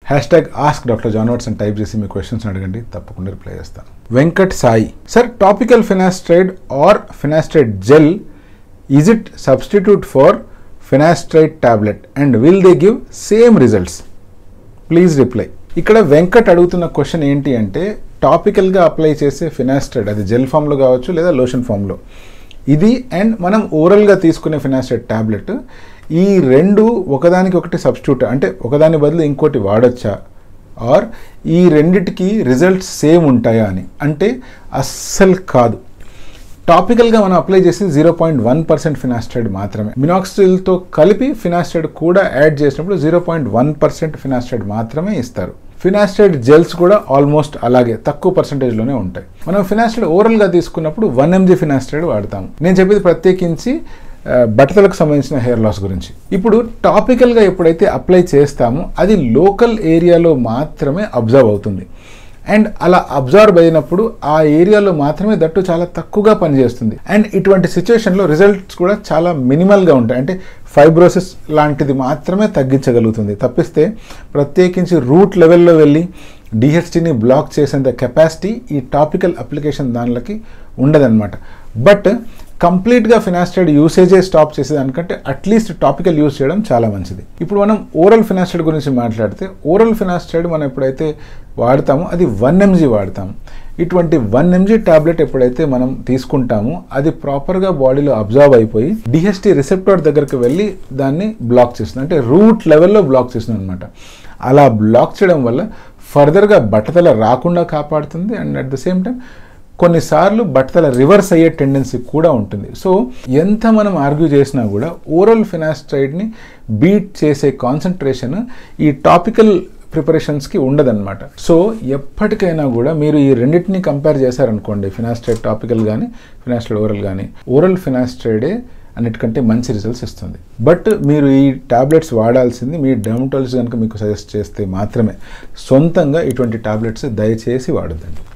hash tag ask doctor John Watts అని type చేసి మీ క్వశ్చన్స్ అడగండి తప్పకుండా రిప్లై చేస్తాను Venkat Sai sir topical finasteride or finasteride gel is it substitute for finasteride tablet and will they give same results please reply ఇక్కడ వెంకట్ అడుగుతున్న question ఏంటి అంటే టాపికల్గా అప్లై చేసే ఫినాస్ట్రైడ్ అది జెల్ ఫామ్లో కావచ్చు లేదా లోషన్ ఫామ్లో ఇది అండ్ మనం ఓరల్గా తీసుకునే ఫినాస్ట్రైడ్ టాబ్లెట్ ఈ రెండు ఒకదానికి ఒకటి సబ్స్టిట్యూట్ అంటే ఒకదాని బదులు ఇంకోటి వాడొచ్చా ఆర్ ఈ రెండిటికి రిజల్ట్స్ సేమ్ ఉంటాయా అని అంటే అస్సలు కాదు టాపికల్గా మనం అప్లై చేసి zero point one percent finasteride మాత్రమే మినాక్సిల్తో కలిపి ఫినాస్ట్రైడ్ కూడా యాడ్ చేసినప్పుడు zero point one percent finasteride మాత్రమే ఇస్తారు ఫినాస్ట్రైడ్ జెల్స్ కూడా ఆల్మోస్ట్ అలాగే తక్కువ పర్సెంటేజ్లోనే ఉంటాయి మనం ఫినాస్ట్రైడ్ ఓరల్గా తీసుకున్నప్పుడు వన్ ఎంజీ ఫినాస్ట్రైడ్ వాడతాము నేను చెప్పేది ప్రత్యేకించి ఆ, బట్టతలకు సంబంధించిన హెయిర్ లాస్ గురించి ఇప్పుడు టాపికల్గా ఎప్పుడైతే అప్లై చేస్తామో అది లోకల్ ఏరియాలో మాత్రమే అబ్జర్వ్ అవుతుంది అండ్ అలా అబ్జర్వ్ అయినప్పుడు ఆ ఏరియాలో మాత్రమే దట్టు చాలా తక్కువగా పనిచేస్తుంది అండ్ ఇటువంటి సిచ్యువేషన్లో రిజల్ట్స్ కూడా చాలా మినిమల్గా ఉంటాయి అంటే ఫైబ్రోసిస్ లాంటిది మాత్రమే తగ్గించగలుగుతుంది తప్పిస్తే ప్రత్యేకించి రూట్ లెవెల్లో వెళ్ళి డిహెచ్టీని బ్లాక్ చేసేంత కెపాసిటీ ఈ టాపికల్ అప్లికేషన్ దానిలకి ఉండదన్నమాట బట్ కంప్లీట్గా ఫినాస్టైడ్ యూసేజే స్టాప్ చేసేదానికంటే అట్లీస్ట్ టాపికల్ యూస్ చేయడం చాలా మంచిది ఇప్పుడు మనం ఓరల్ ఫినాస్టైడ్ గురించి మాట్లాడితే ఓరల్ ఫినాస్టైడ్ మనం ఎప్పుడైతే వాడతామో అది వన్ ఎంజీ వాడతాము ఇటువంటి వన్ ఎంజీ టాబ్లెట్ ఎప్పుడైతే మనం తీసుకుంటామో అది ప్రాపర్గా బాడీలో అబ్జర్వ్ అయిపోయి డిహెచ్టీ రిసెప్టర్ దగ్గరికి వెళ్ళి దాన్ని బ్లాక్ చేస్తుంది అంటే రూట్ లెవెల్లో బ్లాక్ చేస్తుంది అనమాట అలా బ్లాక్ చేయడం వల్ల ఫర్దర్గా బట్టతల రాకుండా కాపాడుతుంది and at the same time కొన్నిసార్లు బట్టతల రివర్స్ అయ్యే టెండెన్సీ కూడా ఉంటుంది సో ఎంత మనం ఆర్గ్యూ చేసినా కూడా ఓరల్ ఫినాస్ట్రైడ్ని బీట్ చేసే కాన్సన్ట్రేషన్ ఈ టాపికల్ ప్రిపరేషన్స్కి ఉండదన్నమాట సో ఎప్పటికైనా కూడా మీరు ఈ రెండింటిని కంపేర్ చేశారనుకోండి ఫినాస్ట్రైడ్ టాపికల్ కానీ ఫినాస్ట్రైడ్ ఓరల్ కానీ ఓరల్ ఫినాస్ట్రైడే అన్నిటికంటే మంచి రిజల్ట్స్ ఇస్తుంది బట్ మీరు ఈ టాబ్లెట్స్ వాడాల్సింది మీ డెర్మటాలజీ కనుక మీకు సజెస్ట్ చేస్తే మాత్రమే సొంతంగా ఇటువంటి టాబ్లెట్స్ దయచేసి వాడద్దండి